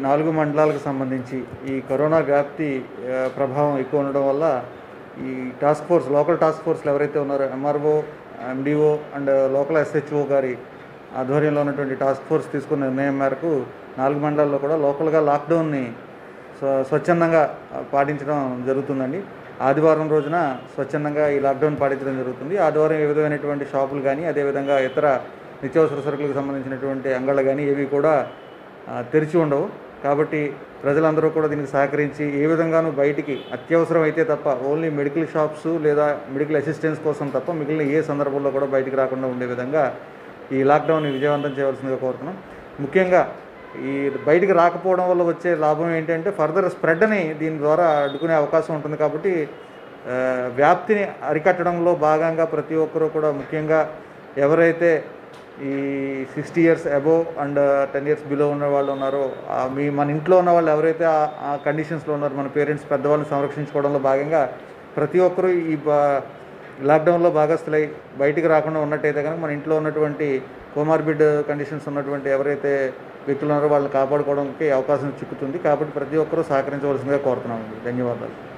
నాలుగు మండలాలకు సంబంధించి ఈ కరోనా వ్యాప్తి ఆ, ప్రభావం ఎక్కువ ఉండడం వల్ల ఈ టాస్క్ ఫోర్స్ లోకల్ టాస్క్ ఫోర్స్లు ఎవరైతే ఉన్నారో MRO MDO and local SHO గారి ఆధ్వర్యంలో ఉన్నటువంటి టాస్క్ ఫోర్స్ తీసుకున్న నిర్ణయం మేరకు నాలుగు మండలాల్లో కూడా లోకల్గా లాక్డౌన్ని స్వ- స్వచ్ఛందంగా పాటించడం జరుగుతుందండి ఆదివారం రోజున స్వచ్ఛందంగా ఈ లాక్డౌన్ పాటించడం జరుగుతుంది ఆదివారం ఏ విధమైనటువంటి షాపులు కానీ అదేవిధంగా ఇతర నిత్యావసర సరుకులకు సంబంధించినటువంటి అంగళ్ళు కానీ ఏవి కూడా ఆ, తెరిచి ఉండవు కాబట్టి ప్రజలందరూ కూడా దీనికి సహకరించి ఏ విధంగానూ బయటికి అత్యవసరం అయితే తప్ప ఓన్లీ మెడికల్ షాప్స్ లేదా మెడికల్ అసిస్టెన్స్ కోసం తప్ప మిగిలిన ఏ సందర్భంలో కూడా బయటికి రాకుండా ఉండే విధంగా ఈ లాక్డౌన్ విజయవంతం చేయవలసిందిగా కోరుతున్నాం ముఖ్యంగా ఈ బయటికి రాకపోవడం వల్ల వచ్చే లాభం ఏంటంటే ఫర్దర్ స్ప్రెడ్ని దీని ద్వారా అడ్డుకునే అవకాశం ఉంటుంది కాబట్టి ఆ, వ్యాప్తిని అరికట్టడంలో భాగంగా ప్రతి ఒక్కరూ కూడా ముఖ్యంగా ఎవరైతే ఈ sixty years above and ten years below ఉన్న వాళ్ళు ఉన్నారో ఆ మీ మన ఇంట్లో ఉన్న వాళ్ళు ఎవరైతే ఆ- ఆ కండిషన్స్లో ఉన్నారో మన పేరెంట్స్ పెద్దవాళ్ళని సంరక్షించుకోవడంలో భాగంగా ప్రతి ఒక్కరూ ఈ బా- లాక్డౌన్లో భాగస్థులై బయటికి రాకుండా ఉన్నట్టయితే కనుక మన ఇంట్లో ఉన్నటువంటి కోమార్బిడ్ కండిషన్స్ ఉన్నటువంటి ఎవరైతే వ్యక్తులు ఉన్నారో వాళ్ళని కాపాడుకోవడానికి అవకాశం చిక్కుతుంది కాబట్టి ప్రతి ఒక్కరూ సహకరించవలసిందిగా కోరుతున్నామండి ధన్యవాదాలు